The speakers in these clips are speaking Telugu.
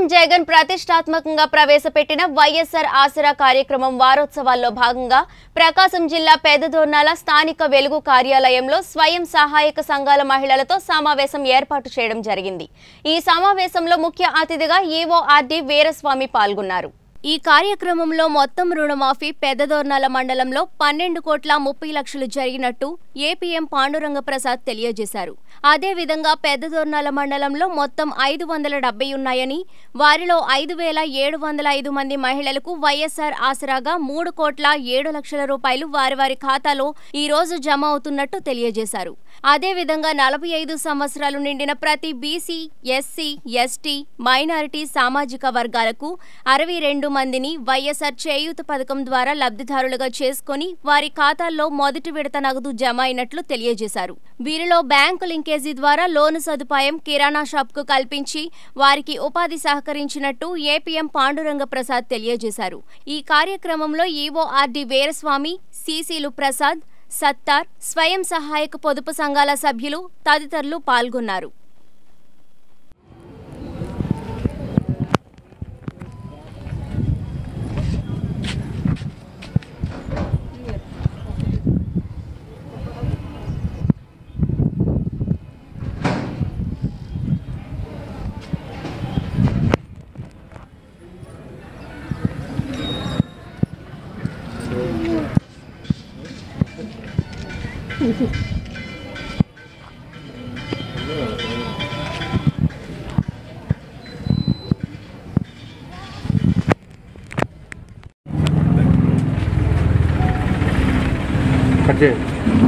జగన్ ప్రతిష్టాత్మకంగా ప్రవేశపెట్టిన వైఎస్ఆర్ ఆసరా కార్యక్రమం వారోత్సవాల్లో భాగంగా ప్రకాశం జిల్లా పెదదోర్నాల స్థానిక వెలుగు కార్యాలయంలో స్వయం సహాయక సంఘాల మహిళలతో సమావేశం ఏర్పాటు చేయడం జరిగింది ఈ సమావేశంలో ముఖ్య అతిథిగా ఈవో ఆర్డి వీరస్వామి పాల్గొన్నారు ఈ కార్యక్రమంలో మొత్తం రుణమాఫీ పెద్దదోర్నాల మండలంలో పన్నెండు కోట్ల ముప్పై లక్షలు జరిగినట్టు ఏపీఎం పాండురంగ ప్రసాద్ తెలియజేశారు అదేవిధంగా పెద్దదోర్నాల మండలంలో మొత్తం ఐదు వందల డెబ్బై ఉన్నాయని వారిలో ఐదు వేల ఏడు వందల ఐదు మంది మహిళలకు వైఎస్ఆర్ ఆసరాగా మూడు కోట్ల ఏడు లక్షల రూపాయలు వారి వారి ఖాతాలో ఈ రోజు జమ అవుతున్నట్టు తెలియజేశారు అదేవిధంగా నలభై ఐదు సంవత్సరాలు నిండిన ప్రతి బీసీ ఎస్సీ ఎస్టీ మైనారిటీ సామాజిక వర్గాలకు అరవై రెండు మందిని వైఎస్ఆర్ చేయూత పథకం ద్వారా లబ్ధిదారులుగా చేసుకుని వారి ఖాతాల్లో మొదటి విడత నగదు జమ అయినట్లు తెలియజేశారు వీరిలో బ్యాంకు లింకేజీ ద్వారా లోను సదుపాయం కిరాణా షాప్ కు కల్పించి వారికి ఉపాధి సహకరించినట్టు ఏపీఎం పాండురంగ ప్రసాద్ తెలియజేశారు ఈ కార్యక్రమంలో ఈవో ఆర్డి వీరస్వామి సిసిలు ప్రసాద్ సత్తార్ స్వయం సహాయక పొదుపు సంఘాల సభ్యులు తదితరులు పాల్గొన్నారు కట్ చేయండి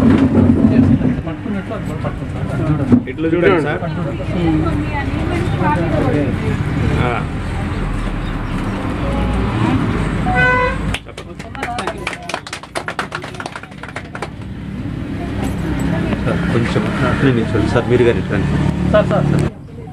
ఇట్లా చూడండి సార్ ఆ. సార్ కొంచెం అట్లే నిల్చోండి సార్ మీరు కానీ రండి సార్ సార్ సార్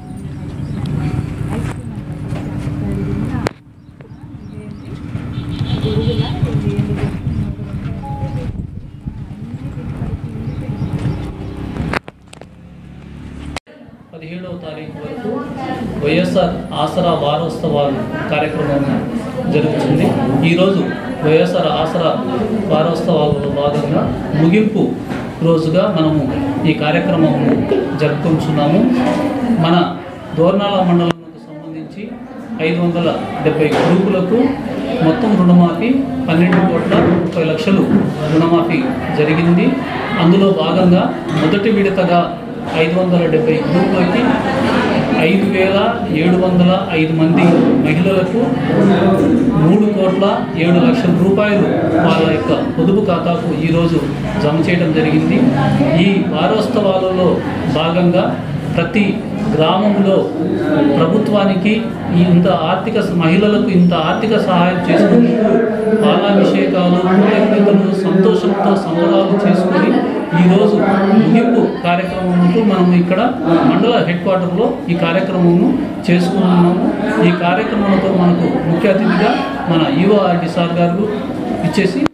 పదిహేడవ తారీఖు వరకు వైఎస్ఆర్ ఆసరా వారోత్సవాలు కార్యక్రమం జరుగుతుంది ఈరోజు వైఎస్ఆర్ ఆసరా వారోత్సవాలలో భాగంగా ముగింపు రోజుగా మనము ఈ కార్యక్రమం జరుపుకుంటున్నాము మన దోర్నాల మండలంకు సంబంధించి ఐదు వందల డెబ్బై గ్రూపులకు మొత్తం రుణమాఫీ పన్నెండు కోట్ల ముప్పై లక్షలు రుణమాఫీ జరిగింది అందులో భాగంగా మొదటి విడతగా ఐదు వందల డెబ్బై గ్రూపులకి ఐదు వేల ఏడు వందల ఐదు మంది మహిళలకు మూడు కోట్ల ఏడు లక్షల రూపాయలు వాళ్ళ యొక్క పొదుపు ఖాతాకు ఈరోజు జమ చేయడం జరిగింది ఈ వారోత్సవాలలో భాగంగా ప్రతి గ్రామంలో ప్రభుత్వానికి ఈ ఇంత ఆర్థిక మహిళలకు ఇంత ఆర్థిక సహాయం చేసుకుంటూ పాలాభిషేకాలు కృతజ్ఞతలు సంతోషంతో సంబరాలు చేసుకుని ఈరోజు ముగింపు కార్యక్రమంకు మనం ఇక్కడ మండల హెడ్ క్వార్టర్లో ఈ కార్యక్రమము చేసుకుంటున్నాము ఈ కార్యక్రమంతో మనకు ముఖ్య అతిథిగా మన ఈఓఆర్డి సార్ గారు ఇచ్చేసి